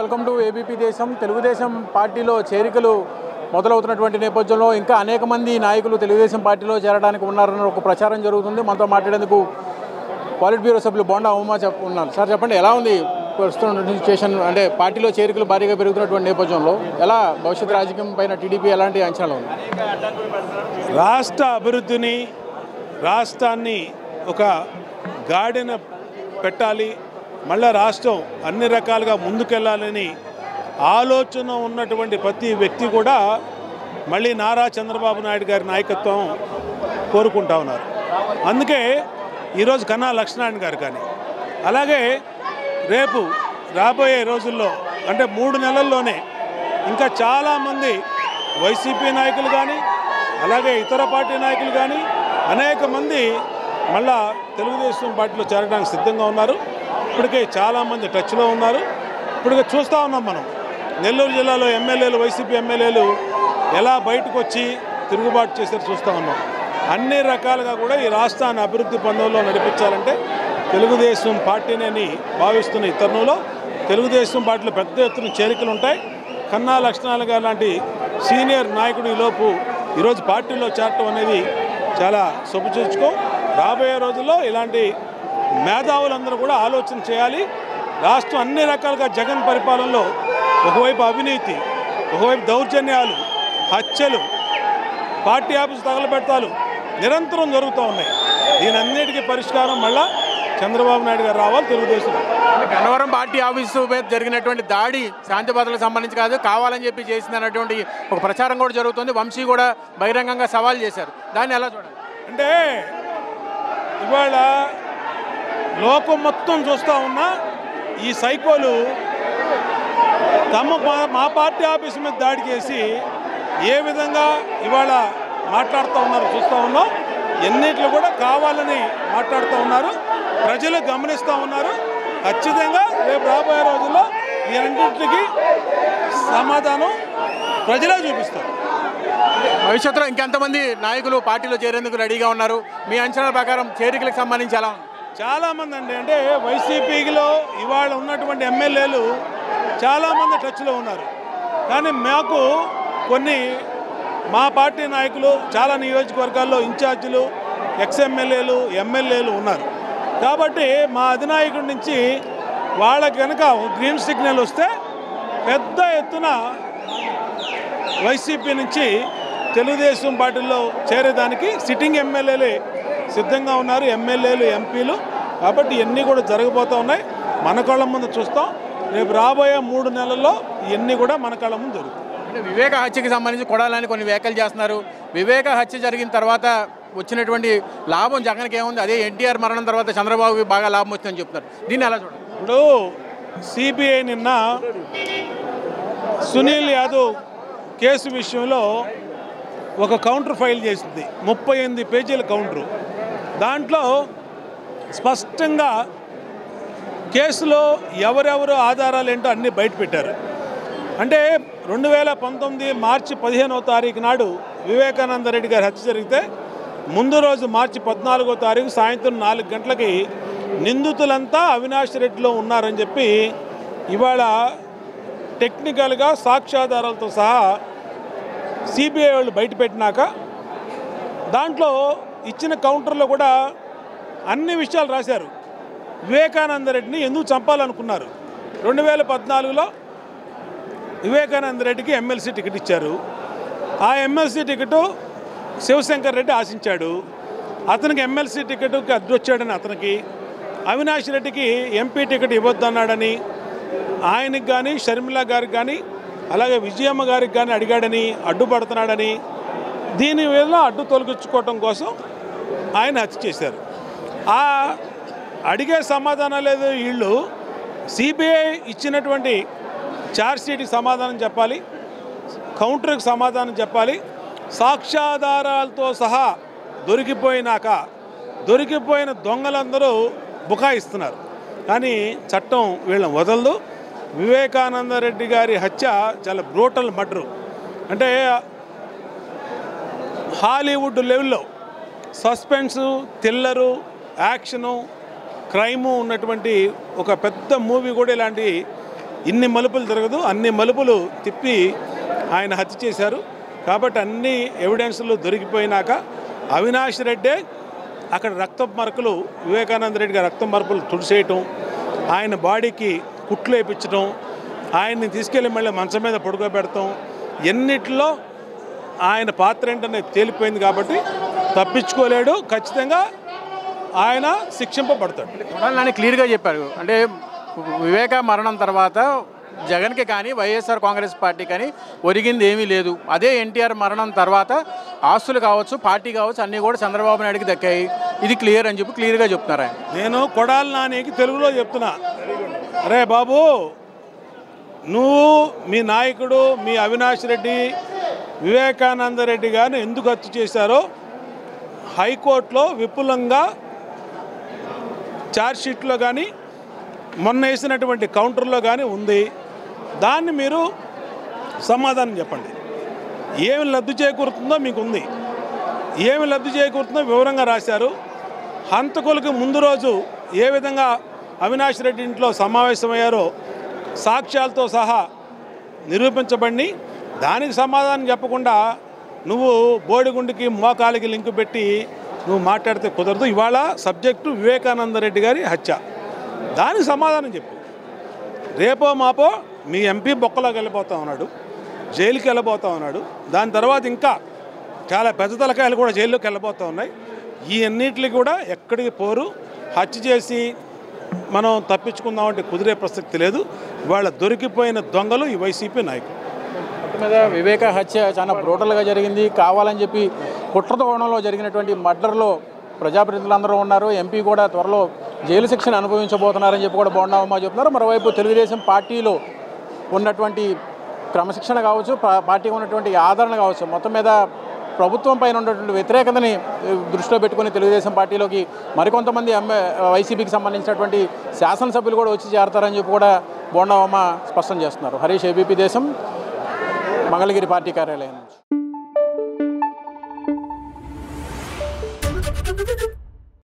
welcome to ABP దేశం తెలుగుదేశం పార్టీలో చేరికలు మొదలవుతున్నటువంటి నేపథ్యంలో ఇంకా అనేక మంది నాయకులు తెలుగుదేశం పార్టీలో చేరడానికి ఉన్నారన్న ఒక ప్రచారం జరుగుతుంది మనతో మాట్లాడేందుకు పాలిట్ బ్యూరో సభ్యులు బోండా ఉమా చెప్ ఉన్నారు సార్ చెప్పండి ఎలా ఉంది ప్రస్తుతం సిచ్యువేషన్ అంటే పార్టీలో చేరికలు భారీగా పెరుగుతున్నటువంటి నేపథ్యంలో ఎలా భవిష్యత్ రాజకీయం పైన టీడీపీ ఎలాంటి అంచనాలు ఉంది రాష్ట్ర అభివృద్ధిని రాష్ట్రాన్ని ఒక గాడిన పెట్టాలి మళ్ళా రాష్ట్రం అన్ని రకాలుగా ముందుకెళ్ళాలని ఆలోచన ఉన్నటువంటి ప్రతి వ్యక్తి కూడా మళ్ళీ నారా చంద్రబాబు నాయుడు గారి నాయకత్వం కోరుకుంటా ఉన్నారు అందుకే ఈరోజు కన్నా లక్ష్మణారాయణ గారు కానీ అలాగే రేపు రాబోయే రోజుల్లో అంటే మూడు నెలల్లోనే ఇంకా చాలామంది వైసీపీ నాయకులు కానీ అలాగే ఇతర పార్టీ నాయకులు కానీ అనేక మంది మళ్ళా తెలుగుదేశం పార్టీలో చేరడానికి సిద్ధంగా ఉన్నారు ఇప్పటికే చాలామంది టచ్లో ఉన్నారు ఇప్పటికే చూస్తూ ఉన్నాం మనం నెల్లూరు జిల్లాలో ఎమ్మెల్యేలు వైసీపీ ఎమ్మెల్యేలు ఎలా బయటకు వచ్చి తిరుగుబాటు చేశారు చూస్తూ ఉన్నాం అన్ని రకాలుగా కూడా ఈ రాష్ట్రాన్ని అభివృద్ధి పనుల్లో నడిపించాలంటే తెలుగుదేశం పార్టీని భావిస్తున్న ఈ తరుణంలో తెలుగుదేశం పార్టీలో పెద్ద ఎత్తున చేరికలు ఉంటాయి కన్నా లక్ష్మణాలు గారు లాంటి సీనియర్ నాయకుడు ఈలోపు ఈరోజు పార్టీలో చేరటం అనేది చాలా శుభచూచుకో రాబోయే రోజుల్లో ఇలాంటి మేధావులందరూ కూడా ఆలోచన చేయాలి రాష్ట్రం అన్ని రకాలుగా జగన్ పరిపాలనలో ఒకవైపు అవినీతి ఒకవైపు దౌర్జన్యాలు హత్యలు పార్టీ ఆఫీసు తగలబెడతాలు నిరంతరం జరుగుతూ ఉన్నాయి దీనన్నిటికీ పరిష్కారం మళ్ళా చంద్రబాబు నాయుడు గారు రావాలి తెలుగుదేశం గన్నవరం పార్టీ ఆఫీసు మీద జరిగినటువంటి దాడి శాంతి భద్రతలకు సంబంధించి కాదు కావాలని చెప్పి చేసింది అన్నటువంటి ఒక ప్రచారం కూడా జరుగుతుంది వంశీ కూడా బహిరంగంగా సవాల్ చేశారు దాన్ని ఎలా చూడాలి అంటే ఇవాళ లోకం మొత్తం చూస్తూ ఉన్నా ఈ సైకోలు తమ మా- మా పార్టీ ఆఫీస్ మీద దాడి చేసి ఏ విధంగా ఇవాళ మాట్లాడుతూ ఉన్నారు చూస్తూ ఉన్నాం ఎన్నిట్లు కూడా కావాలని మాట్లాడుతూ ఉన్నారు ప్రజలు గమనిస్తూ ఉన్నారు ఖచ్చితంగా రేపు రాబోయే రోజుల్లో ఈ రెండింటికి సమాధానం ప్రజలే చూపిస్తారు భవిష్యత్తులో ఇంకెంతమంది నాయకులు పార్టీలో చేరేందుకు రెడీగా ఉన్నారు మీ అంచనాల ప్రకారం చేరికలకు సంబంధించి ఎలా ఉంది చాలామంది అండి అంటే వైసీపీలో ఇవాళ ఉన్నటువంటి ఎమ్మెల్యేలు చాలామంది టచ్లో ఉన్నారు కానీ మాకు కొన్ని మా పార్టీ నాయకులు చాలా నియోజకవర్గాల్లో ఇన్ఛార్జీలు ఎక్స్ఎమ్మెల్యేలు ఎమ్మెల్యేలు ఉన్నారు కాబట్టి మా అధినాయకుడి నుంచి వాళ్ళకి కనుక గ్రీన్ సిగ్నల్ వస్తే పెద్ద ఎత్తున వైసీపీ నుంచి తెలుగుదేశం పార్టీలో చేరేదానికి సిట్టింగ్ ఎమ్మెల్యేలే సిద్ధంగా ఉన్నారు ఎమ్మెల్యేలు ఎంపీలు కాబట్టి ఇవన్నీ కూడా జరగబోతూ ఉన్నాయి మన కళ్ళ ముందు చూస్తాం రేపు రాబోయే మూడు నెలల్లో ఇవన్నీ కూడా మన కళ్ళ ముందు జరుగుతాయి అంటే వివేక హత్యకి సంబంధించి కొడాలని కొన్ని వ్యాఖ్యలు చేస్తున్నారు వివేక హత్య జరిగిన తర్వాత వచ్చినటువంటి లాభం జగన్కి ఏముంది అదే ఎన్టీఆర్ మరణం తర్వాత చంద్రబాబుకి బాగా లాభం వచ్చిందని చెప్తున్నారు దీన్ని ఎలా చూడాలి ఇప్పుడు సిబిఐ నిన్న సునీల్ యాదవ్ కేసు విషయంలో ఒక కౌంటర్ ఫైల్ చేసింది ముప్పై ఎనిమిది పేజీల కౌంటరు దాంట్లో స్పష్టంగా కేసులో ఎవరెవరు ఆధారాలు ఏంటో అన్నీ బయటపెట్టారు అంటే రెండు వేల పంతొమ్మిది మార్చి పదిహేనవ తారీఖు నాడు వివేకానంద రెడ్డి గారి హత్య జరిగితే ముందు రోజు మార్చి పద్నాలుగో తారీఖు సాయంత్రం నాలుగు గంటలకి నిందితులంతా అవినాష్ రెడ్డిలో ఉన్నారని చెప్పి ఇవాళ టెక్నికల్గా సాక్ష్యాధారాలతో సహా సిబిఐ వాళ్ళు బయటపెట్టినాక దాంట్లో ఇచ్చిన కౌంటర్లో కూడా అన్ని విషయాలు రాశారు వివేకానంద రెడ్డిని ఎందుకు చంపాలనుకున్నారు రెండు వేల పద్నాలుగులో వివేకానంద రెడ్డికి ఎమ్మెల్సీ టికెట్ ఇచ్చారు ఆ ఎమ్మెల్సీ టికెట్ శివశంకర్ రెడ్డి ఆశించాడు అతనికి ఎమ్మెల్సీ టికెట్కి అడ్డొచ్చాడని అతనికి అవినాష్ రెడ్డికి ఎంపీ టికెట్ ఇవ్వద్దన్నాడని ఆయనకి కానీ షర్మిల గారికి కానీ అలాగే విజయమ్మ గారికి కానీ అడిగాడని అడ్డుపడుతున్నాడని దీని వల్ల అడ్డు తొలగించుకోవటం కోసం ఆయన హత్య చేశారు ఆ అడిగే సమాధానం లేదు వీళ్ళు సిబిఐ ఇచ్చినటువంటి ఛార్జ్షీట్కి సమాధానం చెప్పాలి కౌంటర్కి సమాధానం చెప్పాలి సాక్ష్యాధారాలతో సహా దొరికిపోయినాక దొరికిపోయిన దొంగలందరూ బుకాయిస్తున్నారు కానీ చట్టం వీళ్ళని వదలదు వివేకానంద రెడ్డి గారి హత్య చాలా బ్రూటల్ మర్డరు అంటే హాలీవుడ్ లెవెల్లో సస్పెన్సు థ్రిల్లరు యాక్షను క్రైము ఉన్నటువంటి ఒక పెద్ద మూవీ కూడా ఇలాంటి ఇన్ని మలుపులు తిరగదు అన్ని మలుపులు తిప్పి ఆయన హత్య చేశారు కాబట్టి అన్ని ఎవిడెన్స్లు దొరికిపోయినాక అవినాష్ రెడ్డే అక్కడ రక్తం మరకలు వివేకానంద రెడ్డి గారి రక్తం మరకలు తుడిసేయటం ఆయన బాడీకి కుట్లు వేయించడం ఆయన్ని తీసుకెళ్ళి మళ్ళీ మంచం మీద పడుకోబెడతాం ఎన్నిట్లో ఆయన పాత్ర ఏంటనేది తేలిపోయింది కాబట్టి తప్పించుకోలేడు ఖచ్చితంగా ఆయన శిక్షింపబడతాడు కొడాలి నాని క్లియర్గా చెప్పారు అంటే వివేక మరణం తర్వాత జగన్కి కానీ వైఎస్ఆర్ కాంగ్రెస్ పార్టీ కానీ ఒరిగింది ఏమీ లేదు అదే ఎన్టీఆర్ మరణం తర్వాత ఆస్తులు కావచ్చు పార్టీ కావచ్చు అన్నీ కూడా చంద్రబాబు నాయుడుకి దక్కాయి ఇది క్లియర్ అని చెప్పి క్లియర్గా చెప్తున్నారు ఆయన నేను కొడాలి నానికి తెలుగులో చెప్తున్నా అరే బాబు నువ్వు మీ నాయకుడు మీ అవినాష్ రెడ్డి వివేకానంద రెడ్డి గారిని ఎందుకు హత్య చేశారో హైకోర్టులో విపులంగా ఛార్జ్షీట్లో కానీ మొన్న వేసినటువంటి కౌంటర్లో కానీ ఉంది దాన్ని మీరు సమాధానం చెప్పండి ఏమి లబ్ధి చేకూరుతుందో మీకు ఉంది ఏమి లబ్ధి చేకూరుతుందో వివరంగా రాశారు హంతకులకు ముందు రోజు ఏ విధంగా అవినాష్ రెడ్డి ఇంట్లో సమావేశమయ్యారో సాక్ష్యాలతో సహా నిరూపించబడి దానికి సమాధానం చెప్పకుండా నువ్వు బోడిగుండికి మోకాలికి లింకు పెట్టి నువ్వు మాట్లాడితే కుదరదు ఇవాళ సబ్జెక్టు వివేకానంద రెడ్డి గారి హత్య దానికి సమాధానం చెప్పు రేపో మాపో మీ ఎంపీ బొక్కలోకి వెళ్ళిపోతా ఉన్నాడు జైలుకి వెళ్ళబోతా ఉన్నాడు దాని తర్వాత ఇంకా చాలా పెద్ద తలకాయలు కూడా జైల్లోకి వెళ్ళబోతా ఉన్నాయి ఈ అన్నిటికి కూడా ఎక్కడికి పోరు హత్య చేసి మనం తప్పించుకుందామంటే కుదిరే ప్రసక్తి లేదు వాళ్ళ దొరికిపోయిన దొంగలు ఈ వైసీపీ నాయకులు మొత్తం మీద వివేక హత్య చాలా బ్రూటల్గా జరిగింది కావాలని చెప్పి కుట్రతోరణంలో జరిగినటువంటి మర్డర్లో ప్రజాప్రతినిధులందరూ ఉన్నారు ఎంపీ కూడా త్వరలో జైలు శిక్షను అనుభవించబోతున్నారని చెప్పి కూడా బోండామమ్మ చెప్తున్నారు మరోవైపు తెలుగుదేశం పార్టీలో ఉన్నటువంటి క్రమశిక్షణ కావచ్చు పా- పార్టీకి ఉన్నటువంటి ఆదరణ కావచ్చు మొత్తం మీద ప్రభుత్వం పైన ఉన్నటువంటి వ్యతిరేకతని ఏ, దృష్టిలో పెట్టుకుని తెలుగుదేశం పార్టీలోకి మరికొంతమంది ఎంఏ వైసీపీకి సంబంధించినటువంటి శాసనసభ్యులు కూడా వచ్చి చేరతారని చెప్పి కూడా బోండామమ్మ స్పష్టం చేస్తున్నారు హరీష్ ఏబీపీ దేశం మంగళగిరి పార్టీ కార్యాలయం నుంచి